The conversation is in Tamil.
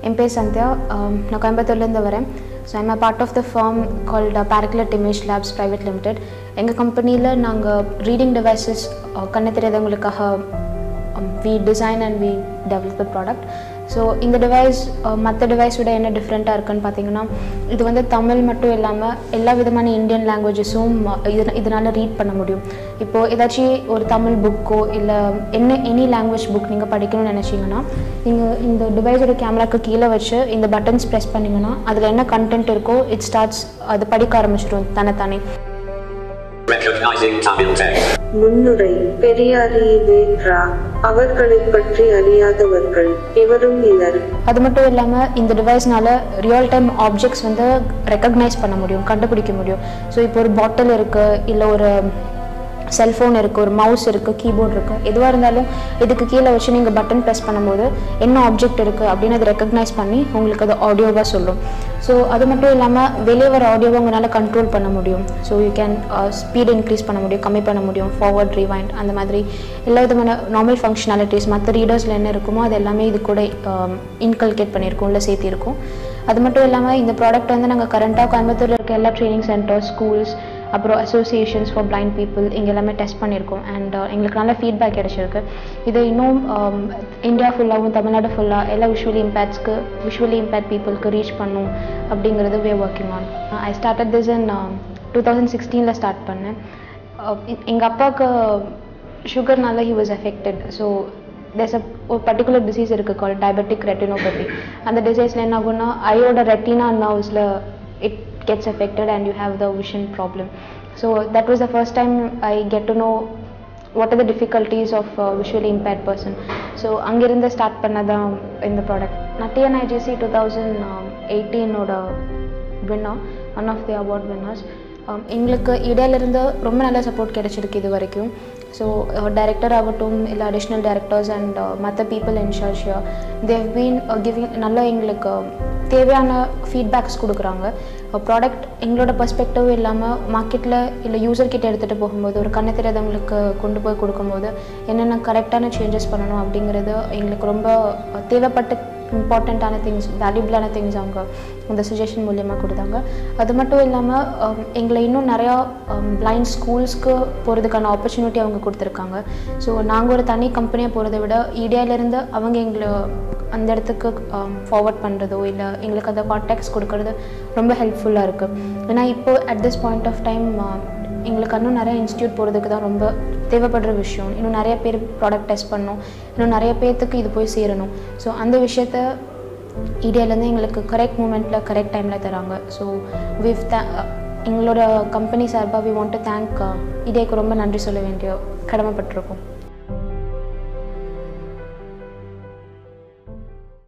என் பேர் சந்தியா um, நான் கோயம்புத்தூர்லேருந்து வரேன் so I'm a part of the firm called Paraclet image labs private limited எங்கள் கம்பெனியில் நாங்கள் ரீடிங் டிவைசஸ் கண்ணு தெரியாதவங்களுக்காக we design and we develop the product so இந்த டிவைஸ் மற்ற டிவைஸோட என்ன டிஃப்ரெண்ட்டாக இருக்குன்னு பார்த்தீங்கன்னா இது வந்து தமிழ் மட்டும் இல்லாமல் எல்லா விதமான இந்தியன் லாங்குவேஜஸும் இது இதனால் ரீட் பண்ண முடியும் இப்போது ஏதாச்சும் ஒரு தமிழ் புக்கோ இல்லை என்ன எனி லாங்குவேஜ் புக் நீங்கள் படிக்கணும்னு நினச்சிங்கன்னா நீங்கள் இந்த டிவைஸோட கேமராக்கு கீழே வச்சு இந்த பட்டன்ஸ் ப்ரெஸ் பண்ணிங்கன்னா அதில் என்ன கண்டென்ட் இருக்கோ இட் ஸ்டார்ட்ஸ் அது படிக்க ஆரம்பிச்சிடும் தன்னைத்தானே Recognizing Tamil text. முன்னுரை பெரியாரியேற்றா அவர்களைப் பற்றி அறியாதவர்கள் எவரும் இலர் அது மட்டும் இல்லாமல் இந்த டிவைஸ்னால ரியல் டைம் ஆப்ஜெக்ட்ஸ் வந்து ரெக்கக்னைஸ் பண்ண முடியும் கண்டுபிடிக்க முடியும் ஸோ இப்போ ஒரு பாட்டில் இருக்குது இல்லை ஒரு செல்ஃபோன் இருக்குது ஒரு மவுஸ் இருக்குது கீபோர்ட் இருக்குது எதுவாக இருந்தாலும் இதுக்கு கீழே வச்சு நீங்கள் பட்டன் ப்ரெஸ் பண்ணும்போது என்ன ஆப்ஜெக்ட் இருக்குது அப்படின்னு அதை ரெக்கக்னைஸ் பண்ணி உங்களுக்கு அது ஆடியோவாக சொல்லும் ஸோ அது மட்டும் இல்லாமல் வெளியே வர ஆடியோவை உங்களால் கண்ட்ரோல் பண்ண முடியும் so you can speed increase பண்ண முடியும் கம்மி பண்ண முடியும் ஃபார்வர்ட் ரிவைண்ட் அந்த மாதிரி எல்லா விதமான நார்மல் ஃபங்க்ஷனாலிட்டிஸ் மற்ற ரீடர்ஸில் என்ன இருக்குமோ அது எல்லாமே இது கூட இன்கல்கேட் பண்ணியிருக்கோம் இல்லை சேர்த்திருக்கோம் அது மட்டும் இல்லாமல் இந்த ப்ராடக்ட் வந்து நாங்கள் கரண்ட்டாக கோயம்புத்தூரில் இருக்க எல்லா ட்ரைனிங் சென்டர்ஸ் ஸ்கூல்ஸ் அப்புறம் அசோசியேஷன்ஸ் ஃபார் பிளைண்ட் பீப்புள் இங்கே எல்லாமே டெஸ்ட் பண்ணியிருக்கோம் அண்ட் எங்களுக்கு நல்ல ஃபீட்பேக் கிடைச்சிருக்கு இது இன்னும் இந்தியா ஃபுல்லாகவும் தமிழ்நாடு ஃபுல்லாக எல்லா விஷுவலி இம்பேக்ட்ஸ்க்கு விஷுவலி இம்பேக்ட் பீப்புளுக்கு ரீச் பண்ணும் அப்படிங்கிறது we working on I started this in two thousand சிக்ஸ்டீனில் ஸ்டார்ட் பண்ணேன் எங்கள் அப்பாவுக்கு சுகர்னால he was affected so there's a ஒரு பர்டிகுலர் டிசீஸ் இருக்குது கால் டயபெட்டிக் ரெட்டினோபதி அந்த டிசீஸில் என்ன ஆகும்னா ஐயோட ரெட்டினா நர்வ்ஸில் it gets affected and you have the vision problem. So that was the first time I get to know what are the difficulties of a visually impaired person. So அங்கிருந்து ஸ்டார்ட் பண்ணதான் இந்த ப்ராடக்ட் நான் டிஎன்ஐஜிசி டூ தௌசண்ட் எயிட்டீனோட winner one of the award winners எங்களுக்கு இடையிலிருந்து ரொம்ப நல்ல சப்போர்ட் கிடைச்சிருக்கு இது வரைக்கும் ஸோ டைரக்டர் ஆகட்டும் இல்லை அடிஷ்னல் டைரக்டர்ஸ் அண்ட் மற்ற பீப்புள் இன் ஷர்ஷியா தேவ் பீன் கிவிங் நல்லா எங்களுக்கு தேவையான ஃபீட்பேக்ஸ் கொடுக்குறாங்க ப்ராடக்ட் எங்களோட பர்ஸ்பெக்டிவ் இல்லாமல் மார்க்கெட்டில் இல்லை யூசர் கிட்ட எடுத்துகிட்டு போகும்போது ஒரு கண்ணு தெரியாதவங்களுக்கு கொண்டு போய் கொடுக்கும்போது என்னென்ன கரெக்டான சேஞ்சஸ் பண்ணணும் அப்படிங்கிறது எங்களுக்கு ரொம்ப தேவைப்பட்ட இம்பார்ட்டண்ட்டான திங்ஸ் வேல்யூபிளான திங்ஸ் அவங்க இந்த சஜஷன் மூலியமாக கொடுத்தாங்க அது மட்டும் இல்லாமல் எங்களை இன்னும் நிறையா பிளைண்ட் ஸ்கூல்ஸ்க்கு போகிறதுக்கான ஆப்பர்ச்சுனிட்டி அவங்க கொடுத்துருக்காங்க ஸோ நாங்கள் ஒரு தனி கம்பெனியாக போகிறத விட இடியாவிலேருந்து அவங்க எங்களை அந்த இடத்துக்கு ஃபார்வர்ட் பண்ணுறதோ இல்லை எங்களுக்கு அந்த கான்டாக்ட்ஸ் கொடுக்கறது ரொம்ப ஹெல்ப்ஃபுல்லாக இருக்குது ஏன்னா இப்போது at this point of time எங்களுக்கு இன்னும் நிறைய இன்ஸ்டியூட் போகிறதுக்கு தான் ரொம்ப தேவைப்படுற விஷயம் இன்னும் நிறைய பேர் ப்ராடக்ட் டெஸ்ட் பண்ணணும் இன்னும் நிறைய பேர்த்துக்கு இது போய் சேரணும் ஸோ அந்த விஷயத்த இடியாலேருந்து எங்களுக்கு கரெக்ட் மூமெண்ட்டில் கரெக்ட் டைமில் தராங்க ஸோ விவ் த எங்களோட கம்பெனி சார்பாக வி வாண்ட் டு தேங்க் இடியாவுக்கு ரொம்ப நன்றி சொல்ல வேண்டிய கடமைப்பட்டிருக்கோம்